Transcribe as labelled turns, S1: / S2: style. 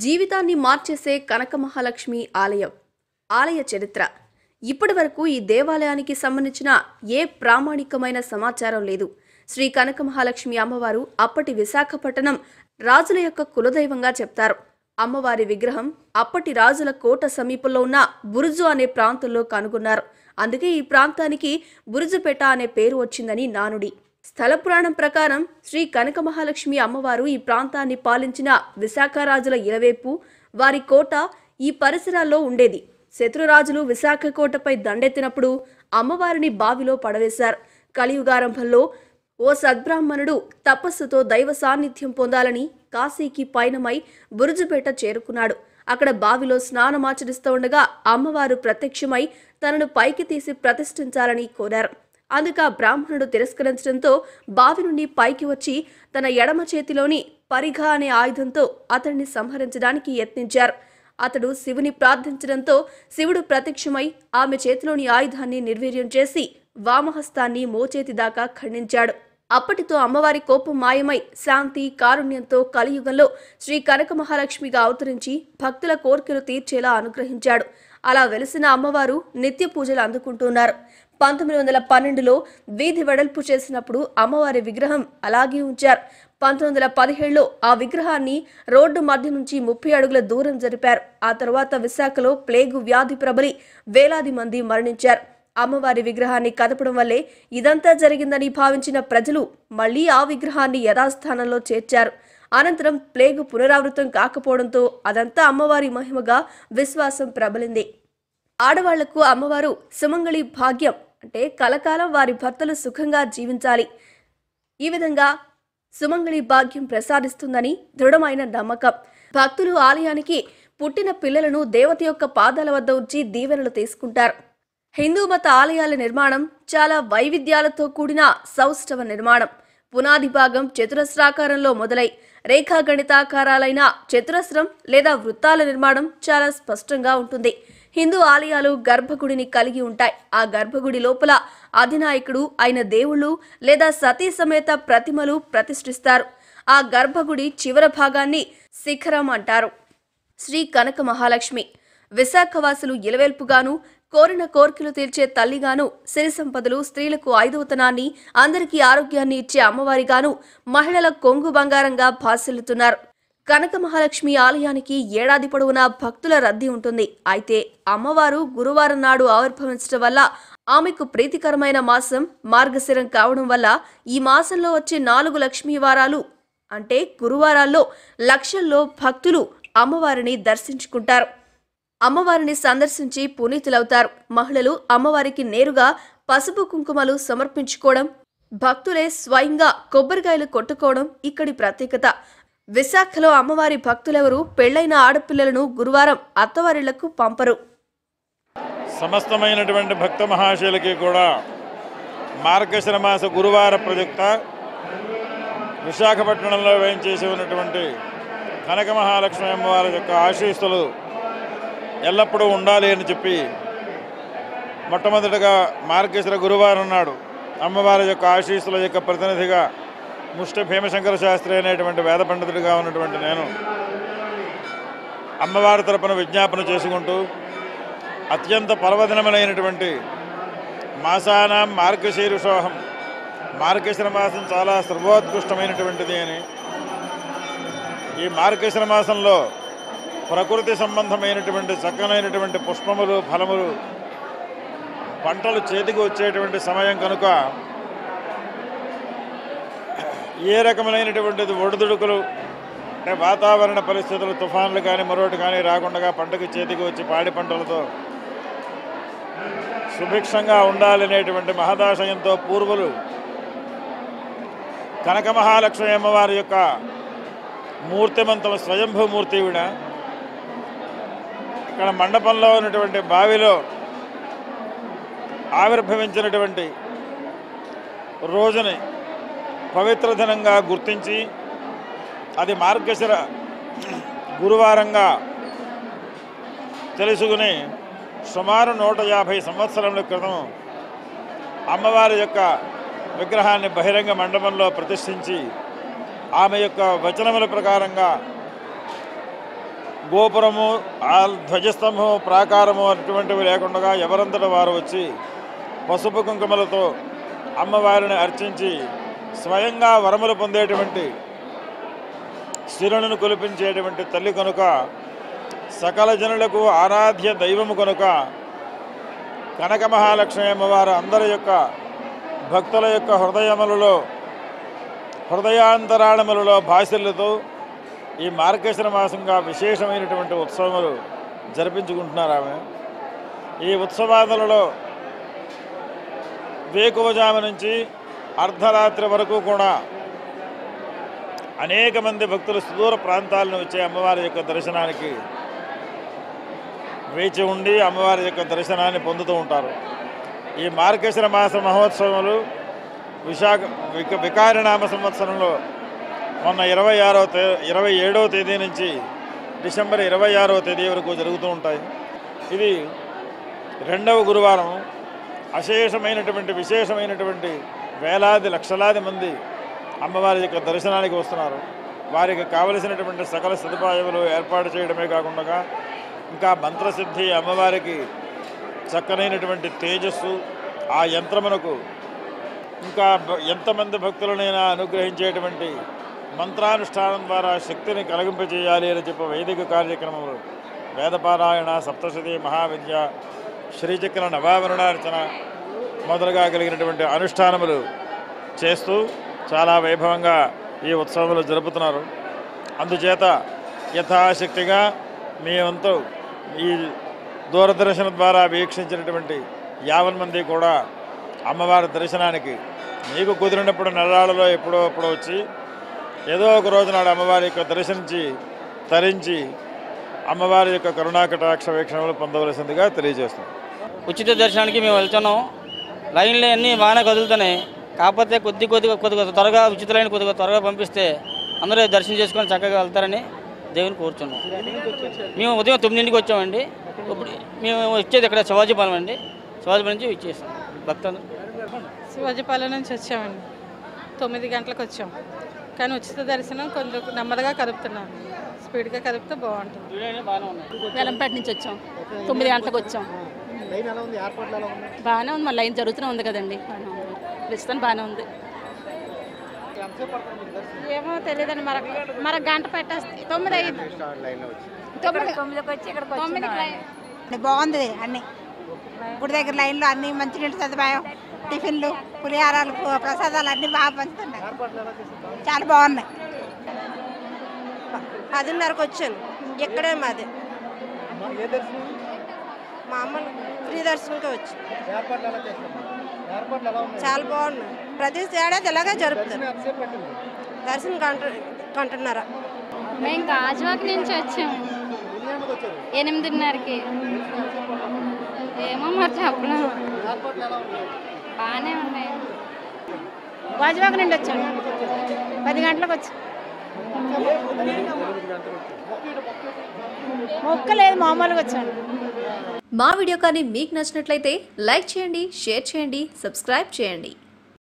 S1: జీవితాన్ని మార్చేసే కనక మహాలక్ష్మి ఆలయం ఆలయ చరిత్ర ఇప్పటి వరకు ఈ దేవాలయానికి సంబంధించిన ఏ ప్రామాణికమైన సమాచారం లేదు శ్రీ కనక మహాలక్ష్మి అమ్మవారు అప్పటి విశాఖపట్నం రాజుల యొక్క కులదైవంగా చెప్తారు అమ్మవారి విగ్రహం అప్పటి రాజుల కోట సమీపంలో ఉన్న బురుజు అనే ప్రాంతంలో కనుగొన్నారు అందుకే ఈ ప్రాంతానికి బురుజుపేట అనే పేరు వచ్చిందని నానుడి స్థల పురాణం ప్రకారం శ్రీ కనక మహాలక్ష్మి అమ్మవారు ఈ ప్రాంతాన్ని పాలించిన విశాఖ రాజుల ఇలవేపు వారి కోట ఈ పరిసరాల్లో ఉండేది శత్రురాజులు విశాఖ కోటపై దండెత్తినప్పుడు అమ్మవారిని బావిలో పడవేశారు కలియుగారంభంలో ఓ సద్బ్రాహ్మణుడు తపస్సుతో దైవ సాన్నిధ్యం పొందాలని కాశీకి పయనమై బురుజుపేట చేరుకున్నాడు అక్కడ బావిలో స్నానమాచరిస్తూ ఉండగా అమ్మవారు ప్రత్యక్షమై తనను పైకి తీసి ప్రతిష్ఠించాలని కోరారు అందుకు ఆ బ్రాహ్మణుడు తిరస్కరించడంతో బావి నుండి పైకి వచ్చి తన ఎడమ చేతిలోని పరిఘ అనే ఆయుధంతో అతన్ని సంహరించడానికి యత్నించారు అతడు శివుని ప్రార్థించడంతో శివుడు ప్రత్యక్షమై ఆమె చేతిలోని ఆయుధాన్ని నిర్వీర్యం చేసి వామహస్తాన్ని మోచేతి దాకా ఖండించాడు అప్పటితో అమ్మవారి కోపం మాయమై శాంతి కారుణ్యంతో కలియుగంలో శ్రీ కనక మహాలక్ష్మిగా అవతరించి భక్తుల కోర్కెలు తీర్చేలా అనుగ్రహించాడు అలా వెలిసిన అమ్మవారు నిత్య పూజలు అందుకుంటున్నారు పంతొమ్మిది వందల పన్నెండులో వీధి వెడల్పు చేసినప్పుడు అమ్మవారి విగ్రహం అలాగే ఉంచారు పంతొమ్మిది వందల పదిహేడులో ఆ విగ్రహాన్ని రోడ్డు మధ్య నుంచి ముప్పై అడుగుల దూరం జరిపారు ఆ తర్వాత విశాఖలో ప్లేగు వ్యాధి ప్రబలి వేలాది మంది మరణించారు అమ్మవారి విగ్రహాన్ని కదపడం వల్లే ఇదంతా జరిగిందని భావించిన ప్రజలు మళ్లీ ఆ విగ్రహాన్ని యథాస్థానంలో చేర్చారు అనంతరం ప్లేగు పునరావృతం కాకపోవడంతో అదంతా అమ్మవారి మహిమగా విశ్వాసం ప్రబలింది ఆడవాళ్లకు అమ్మవారు సుమంగళి భాగ్యం అంటే కలకాలం వారి భర్తలు సుఖంగా జీవించాలి ఈ విధంగా సుమంగళి భాగ్యం ప్రసాదిస్తుందని దృఢమైన నమ్మకం భక్తులు ఆలయానికి పుట్టిన పిల్లలను దేవత యొక్క పాదాల వద్ద ఉంచి దీవెనలు తీసుకుంటారు హిందూ మత ఆలయాల నిర్మాణం చాలా వైవిధ్యాలతో కూడిన సౌష్ఠవ నిర్మాణం పునాది భాగం చతురస్రాకారంలో మొదలై రేఖాగణితాకారాలైన చతురస్రం లేదా వృత్తాల నిర్మాణం చాలా స్పష్టంగా ఉంటుంది హిందూ ఆలయాలు గర్భగుడిని కలిగి ఉంటాయి ఆ గర్భగుడి లోపల అధినాయకుడు అయిన దేవుళ్ళు లేదా సతీ సమేత ప్రతిమలు ప్రతిష్ఠిస్తారు ఆ గర్భగుడి చివర భాగాన్ని శిఖరం అంటారు శ్రీ కనక మహాలక్ష్మి విశాఖవాసులు ఇలవేల్పుగాను కోరిన కోర్కెలు తీర్చే తల్లిగాను సిరి సంపదలు స్త్రీలకు ఐదవతనాన్ని అందరికీ ఆరోగ్యాన్ని ఇచ్చే అమ్మవారిగాను మహిళల కొంగు బంగారంగా భాసిల్లుతున్నారు కనక మహాలక్ష్మి ఆలయానికి ఏడాది పొడవునా భక్తుల రద్దీ ఉంటుంది అయితే అమ్మవారు గురువారం నాడు ఆవిర్భవించడం వల్ల ఆమెకు ప్రీతికరమైన మాసం మార్గశిరం కావడం వల్ల ఈ మాసంలో వచ్చే నాలుగు లక్ష్మీ వారాలు అంటే గురువారాల్లో లక్షల్లో భక్తులు అమ్మవారిని దర్శించుకుంటారు అమ్మవారిని సందర్శించి పునీతులవుతారు మహిళలు అమ్మవారికి నేరుగా పసుపు కుంకుమలు సమర్పించుకోవడం భక్తులే స్వయంగా కొబ్బరికాయలు కొట్టుకోవడం ఇక్కడి ప్రత్యేకత విశాఖలో అమ్మవారి భక్తులెవరూ పెళ్లైన ఆడపిల్లలను గురువారం అత్తవారిళ్లకు పంపరు
S2: సమస్తమైనటువంటి భక్త మహాశయులకి కూడా మార్గశిర మాస గురువార ప్రయుక్త విశాఖపట్నంలో వేయించేసి ఉన్నటువంటి కనక మహాలక్ష్మి అమ్మవారి యొక్క ఆశీస్సులు ఎల్లప్పుడూ ఉండాలి అని చెప్పి మొట్టమొదటిగా మార్గశిర గురువారం నాడు అమ్మవారి యొక్క ఆశీస్సుల యొక్క ప్రతినిధిగా ముష్టి భీమశంకర శాస్త్రి అనేటువంటి వేద పండితుడిగా ఉన్నటువంటి నేను అమ్మవారి తరపున విజ్ఞాపన చేసుకుంటూ అత్యంత పర్వదినములైనటువంటి మాసానాం మార్గశీరుషోహం మార్గశిర మాసం చాలా సర్వోత్కృష్టమైనటువంటిది అని ఈ మార్గశిర మాసంలో ప్రకృతి సంబంధమైనటువంటి చక్కనైనటువంటి పుష్పములు ఫలములు పంటలు చేతికి వచ్చేటువంటి సమయం కనుక ఏ రకములైనటువంటిది ఒడిదుడుకులు అంటే వాతావరణ పరిస్థితులు తుఫాన్లు కానీ మరొకటి కానీ రాకుండా పంటకు చేతికి వచ్చి పాడి పంటలతో సుభిక్షంగా ఉండాలనేటువంటి మహదాశయంతో పూర్వులు కనక మహాలక్ష్మి అమ్మవారి యొక్క మూర్తిమంతం స్వయంభూమూర్తి ఈవిడ ఇక్కడ మండపంలో ఉన్నటువంటి బావిలో ఆవిర్భవించినటువంటి రోజుని పవిత్ర దినంగా గుర్తించి అది మార్గశిర గురువారంగా తెలుసుకుని సుమారు నూట యాభై సంవత్సరముల క్రితం అమ్మవారి యొక్క విగ్రహాన్ని బహిరంగ మండపంలో ప్రతిష్ఠించి ఆమె యొక్క వచనముల ప్రకారంగా గోపురము ఆ ధ్వజస్తంభము ప్రాకారము అటువంటివి లేకుండా ఎవరంతట వారు వచ్చి పసుపు కుంకుమలతో అమ్మవారిని అర్చించి స్వయంగా వరములు పొందేటువంటి శిరులను కొలిపించేటువంటి తల్లి కనుక సకల జనులకు ఆరాధ్య దైవము కనుక కనక మహాలక్ష్మి అమ్మవారు అందరి యొక్క భక్తుల యొక్క హృదయములలో హృదయాంతరాళములలో భాషలతో ఈ మార్గశిర మాసంగా విశేషమైనటువంటి ఉత్సవములు జరిపించుకుంటున్నారు ఆమె ఈ ఉత్సవాదులలో వేకువజాము నుంచి అర్ధరాత్రి వరకు కూడా అనేక మంది భక్తులు సుదూర ప్రాంతాలను వచ్చే అమ్మవారి యొక్క దర్శనానికి వేచి ఉండి అమ్మవారి యొక్క దర్శనాన్ని పొందుతూ ఉంటారు ఈ మార్గశిర మాస మహోత్సవములు విశాఖ విక వికారినామ సంవత్సరంలో మొన్న ఇరవై ఆరో తే ఇరవై ఏడవ తేదీ నుంచి డిసెంబర్ ఇరవై ఆరవ తేదీ వరకు జరుగుతూ ఉంటాయి ఇది రెండవ గురువారం అశేషమైనటువంటి విశేషమైనటువంటి వేలాది లక్షలాది మంది అమ్మవారి యొక్క దర్శనానికి వస్తున్నారు వారికి కావలసినటువంటి సకల సదుపాయములు ఏర్పాటు చేయడమే కాకుండా ఇంకా మంత్రసిద్ధి అమ్మవారికి చక్కనైనటువంటి తేజస్సు ఆ యంత్రమునకు ఇంకా భ- ఎంతమంది భక్తులనైనా అనుగ్రహించేటువంటి మంత్రానుష్ఠానం ద్వారా శక్తిని కలిగింపజేయాలి అని చెప్పి వైదిక కార్యక్రమములు వేదపారాయణ సప్తశతి మహావిద్య శ్రీచక్ర నవావరణార్చన మొదలుగా కలిగినటువంటి అనుష్ఠానములు చేస్తూ చాలా వైభవంగా ఈ ఉత్సవములు జరుపుతున్నారు అందుచేత యథాశక్తిగా మీ వంతు ఈ దూరదర్శన ద్వారా వీక్షించినటువంటి యావన్ మంది కూడా అమ్మవారి దర్శనానికి మీకు కుదిరినప్పుడు నెలలలో ఎప్పుడో అప్పుడు వచ్చి ఏదో ఒక రోజు నాడు అమ్మవారి యొక్క దర్శించి తరించి అమ్మవారి యొక్క కరుణాకటాక్ష వీక్షణలు పొందవలసిందిగా తెలియజేస్తాం
S3: ఉచిత దర్శనానికి మేము వెళ్తున్నాం లైన్లు అన్నీ బాగానే కదులుతున్నాయి కాకపోతే కొద్ది కొద్దిగా కొద్దిగా త్వరగా ఉచిత లైన్ కొద్దిగా త్వరగా పంపిస్తే అందరూ దర్శనం చేసుకొని చక్కగా వెళ్తారని దేవుని కోరుచున్నాం మేము ఉదయం తొమ్మిదింటికి వచ్చామండి ఇప్పుడు మేము వచ్చేది ఇక్కడ శివాజీపాలెం అండి శివాజీపాలెం నుంచి ఇచ్చేసాం భక్తులు
S4: శివాజీపాలెం నుంచి వచ్చామండి తొమ్మిది గంటలకు వచ్చాం కానీ ఉచిత దర్శనం కొంచెం నెమ్మదిగా కదుపుతున్నాం స్పీడ్గా కదిపితే బాగుంటుంది
S3: బాగానే ఉన్నాయి
S5: వెలంపేట నుంచి వచ్చాం తొమ్మిది గంటలకు వచ్చాం బాగానే ఉంది మా లైన్ జరుగుతూనే ఉంది కదండి బాగానే ఉంది ప్రస్తుతం బాగానే ఉంది
S4: ఏమో తెలియదండి మరొక మరొక గంట పెట్టేస్తే తొమ్మిది అయ్యింది తొమ్మిది తొమ్మిదికి లైన్.
S6: బాగుంది అన్ని గుడి దగ్గర లైన్లో అన్ని మంచినీళ్ళు సదుపాయం టిఫిన్లు పులిహారాలు పు- ప్రసాదాలు అన్ని బాగా పంచుతున్నాయి చాలా బాగున్నాయి
S7: పదిన్నరకు వచ్చాను ఇక్కడే మాది మామూలు ఫ్రీ దర్శనంకి వచ్చి చాలా బాగున్నాయి ప్రతి ఏడాది ఇలాగే జరుపుతారు దర్శనం గంట గంటన్నర
S8: మేము గాజువాక నుంచి వచ్చాము ఎనిమిదిన్నరకి ఏమో మరి చెప్పలేము బాగానే ఉన్నాయి
S4: గాజువాక నుండి వచ్చాను పది గంటలకు వచ్చి మొక్క లేదు మామూలుగా వచ్చాను
S1: మా వీడియో కానీ మీకు నచ్చినట్లయితే లైక్ చేయండి షేర్ చేయండి సబ్స్క్రైబ్ చేయండి